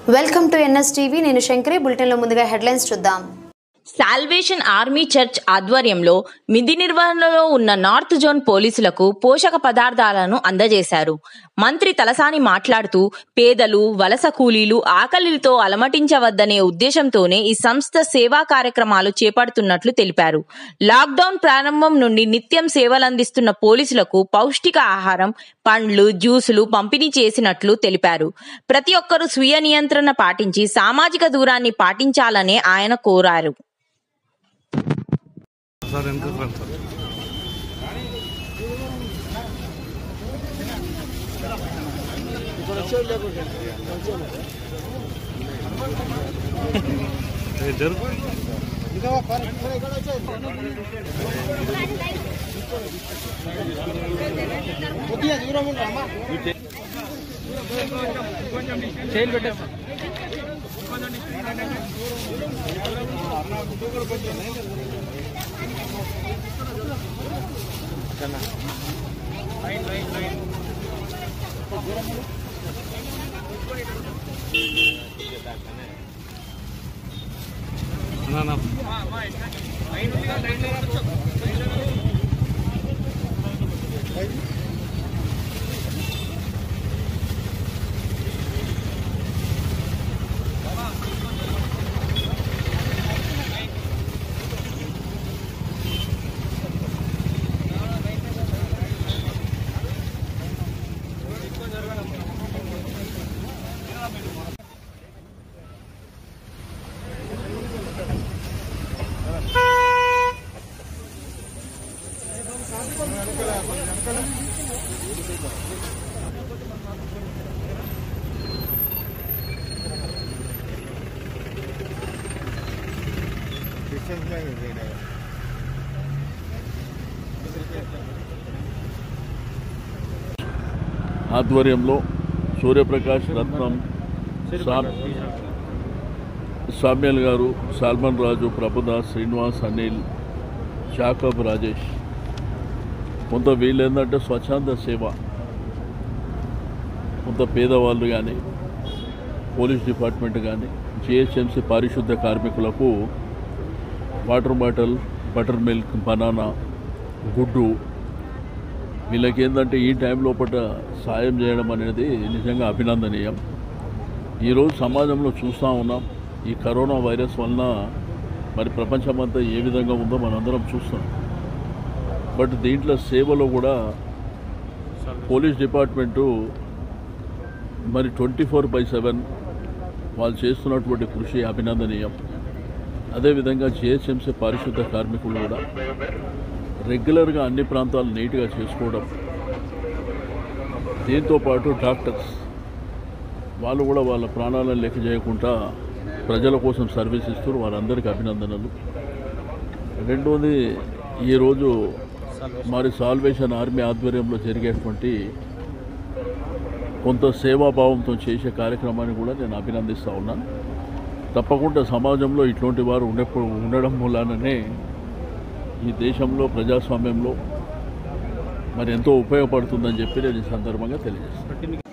Welcome to NS TV నేను శంకరి బులెటిన్లో ముందుగా హెడ్లైన్స్ చూద్దాం సాల్వేషన్ ఆర్మీ చర్చ్ ఆధ్వర్యంలో విధి నిర్వహణలో ఉన్న నార్త్ జోన్ పోలీసులకు పోషక పదార్థాలను అందజేశారు మంత్రి తలసాని మాట్లాడుతూ పేదలు వలస కూలీలు ఆకలితో అలమటించవద్దనే ఉద్దేశంతోనే ఈ సంస్థ సేవా కార్యక్రమాలు చేపడుతున్నట్లు తెలిపారు లాక్డౌన్ ప్రారంభం నుండి నిత్యం సేవలందిస్తున్న పోలీసులకు పౌష్టిక ఆహారం పండ్లు జ్యూసులు పంపిణీ చేసినట్లు తెలిపారు ప్రతి ఒక్కరూ స్వీయ నియంత్రణ పాటించి సామాజిక దూరాన్ని పాటించాలని ఆయన కోరారు సార్ వెనక రండి సార్ ఏ, జరుగు నా, నా. ఆధ్వర్యంలో సూర్యప్రకాష్ రత్నం సా- Samuel garu Solomon Raju Prabhudas Srinivas Anil Jacob Rajesh కొంత వీళ్ళేందంటే స్వచ్ఛంద సేవ కొంత పేదవాళ్ళు కానీ పోలీస్ డిపార్ట్మెంట్ కానీ జిహెచ్ఎంసీ పారిశుద్ధ కార్మికులకు water bottle butter milk banana గుడ్డు వీళ్ళకి ఏంటంటే ఈ టైం లోపల సాయం చేయడం అనేది నిజంగా అభినందనీయం ఈరోజు సమాజంలో చూస్తూ ఉన్నాం ఈ కరోనా వైరస్ వలన మరి ప్రపంచమంతా ఏ విధంగా ఉందో మనందరం చూస్తున్నాం బట్ దీంట్లో సేవలో కూడా పోలీస్ డిపార్ట్మెంటు మరి ట్వంటీ ఫోర్ బై సెవెన్ వాళ్ళు చేస్తున్నటువంటి కృషి అభినందనీయం అదేవిధంగా జిహెచ్ఎంసీ పారిశుద్ధ కార్మికులు కూడా రెగ్యులర్గా అన్ని ప్రాంతాలు నీట్గా చేసుకోవడం దీంతో పాటు డాక్టర్స్ వాళ్ళు కూడా వాళ్ళ ప్రాణాలను లెక్క చేయకుండా ప్రజల కోసం సర్వీస్ ఇస్తారు వారందరికీ అభినందనలు రెండోది ఈరోజు మరి సాల్వేషన్ ఆర్మీ ఆధ్వర్యంలో జరిగేటువంటి కొంత సేవాభావంతో చేసే కార్యక్రమాన్ని కూడా నేను అభినందిస్తూ ఉన్నాను తప్పకుండా సమాజంలో ఇటువంటి వారు ఉండేప్పుడు ఉండడం మూలాననే ఈ దేశంలో ప్రజాస్వామ్యంలో మరి ఎంతో ఉపయోగపడుతుందని చెప్పి నేను ఈ సందర్భంగా తెలియజేస్తాను